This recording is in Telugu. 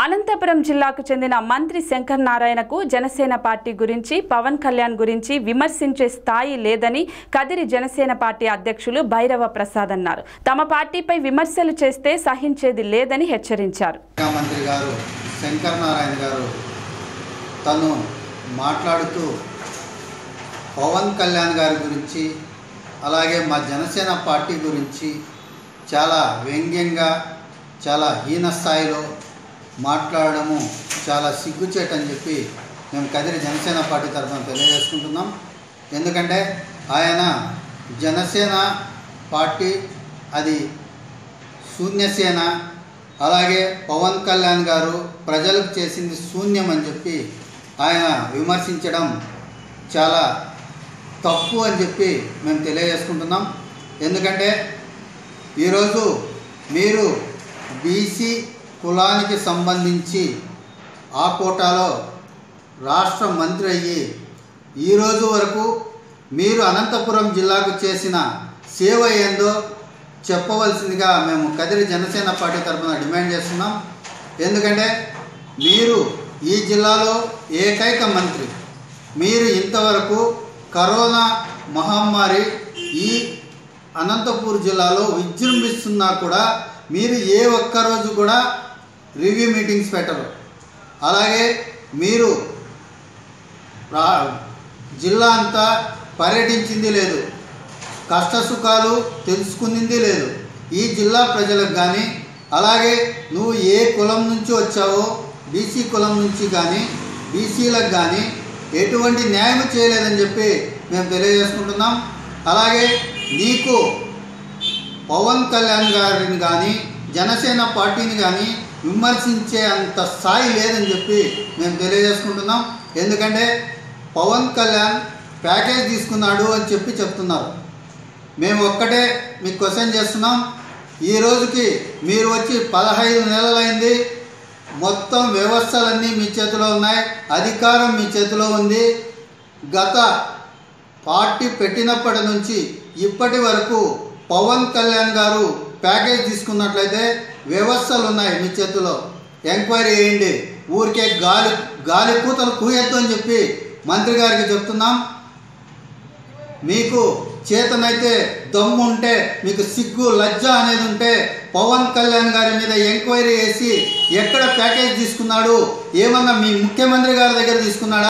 అనంతపురం జిల్లాకు చెందిన మంత్రి శంకర్ నారాయణకు జనసేన పార్టీ గురించి పవన్ కళ్యాణ్ గురించి విమర్శించే స్థాయి లేదని కదిరి జనసేన పార్టీ అధ్యక్షులు భైరవ ప్రసాద్ అన్నారు తమ పార్టీపై విమర్శలు చేస్తే సహించేది లేదని హెచ్చరించారు ముఖ్యమంత్రి గారు శంకర్ నారాయణ గారు తను మాట్లాడుతూ పవన్ కళ్యాణ్ గారి గురించి అలాగే మా జనసేన పార్టీ గురించి చాలా వ్యంగ్యంగా చాలా హీన స్థాయిలో మాట్లాడడము చాలా సిగ్గుచేటని చెప్పి మేము కదిరి జనసేన పార్టీ తరఫున తెలియజేసుకుంటున్నాం ఎందుకంటే ఆయన జనసేన పార్టీ అది శూన్యసేన అలాగే పవన్ కళ్యాణ్ గారు ప్రజలకు చేసింది శూన్యం అని చెప్పి ఆయన విమర్శించడం చాలా తప్పు అని చెప్పి మేము తెలియజేసుకుంటున్నాం ఎందుకంటే ఈరోజు మీరు బీసీ కులానికి సంబంధించి ఆ కోటాలో రాష్ట్ర మంత్రి అయ్యి ఈరోజు వరకు మీరు అనంతపురం జిల్లాకు చేసిన సేవ ఏందో చెప్పవలసిందిగా మేము కదిరి జనసేన పార్టీ తరఫున డిమాండ్ చేస్తున్నాం ఎందుకంటే మీరు ఈ జిల్లాలో ఏకైక మంత్రి మీరు ఇంతవరకు కరోనా మహమ్మారి ఈ అనంతపూర్ జిల్లాలో విజృంభిస్తున్నా కూడా మీరు ఏ ఒక్క రోజు కూడా రివ్యూ మీటింగ్స్ పెట్టరు అలాగే మీరు రా జిల్లా అంతా పర్యటించింది లేదు కష్ట సుఖాలు తెలుసుకునింది లేదు ఈ జిల్లా ప్రజలకు కానీ అలాగే నువ్వు ఏ కులం నుంచి వచ్చావో బీసీ కులం నుంచి కానీ బీసీలకు కానీ ఎటువంటి న్యాయం చేయలేదని చెప్పి మేము తెలియజేసుకుంటున్నాం అలాగే నీకు పవన్ కళ్యాణ్ గారిని కానీ జనసేన పార్టీని కానీ విమర్శించే అంత స్థాయి లేదని చెప్పి మేము తెలియజేసుకుంటున్నాం ఎందుకంటే పవన్ కళ్యాణ్ ప్యాకేజ్ తీసుకున్నాడు అని చెప్పి చెప్తున్నారు మేము ఒక్కటే మీకు క్వశ్చన్ చేస్తున్నాం ఈ రోజుకి మీరు వచ్చి పదహైదు నెలలైంది మొత్తం వ్యవస్థలన్నీ మీ చేతిలో ఉన్నాయి అధికారం మీ చేతిలో ఉంది గత పార్టీ పెట్టినప్పటి నుంచి ఇప్పటి వరకు పవన్ కళ్యాణ్ గారు ప్యాకేజ్ తీసుకున్నట్లయితే వ్యవస్థలు ఉన్నాయి మీ చేతిలో ఎంక్వైరీ చేయండి ఊరికే గాలి గాలి కూతలు కూయొద్దు అని చెప్పి మంత్రి గారికి చెప్తున్నాం మీకు చేతనైతే దమ్ము ఉంటే మీకు సిగ్గు లజ్జ అనేది ఉంటే పవన్ కళ్యాణ్ గారి మీద ఎంక్వైరీ చేసి ఎక్కడ ప్యాకేజ్ తీసుకున్నాడు ఏమన్నా మీ ముఖ్యమంత్రి గారి దగ్గర తీసుకున్నాడా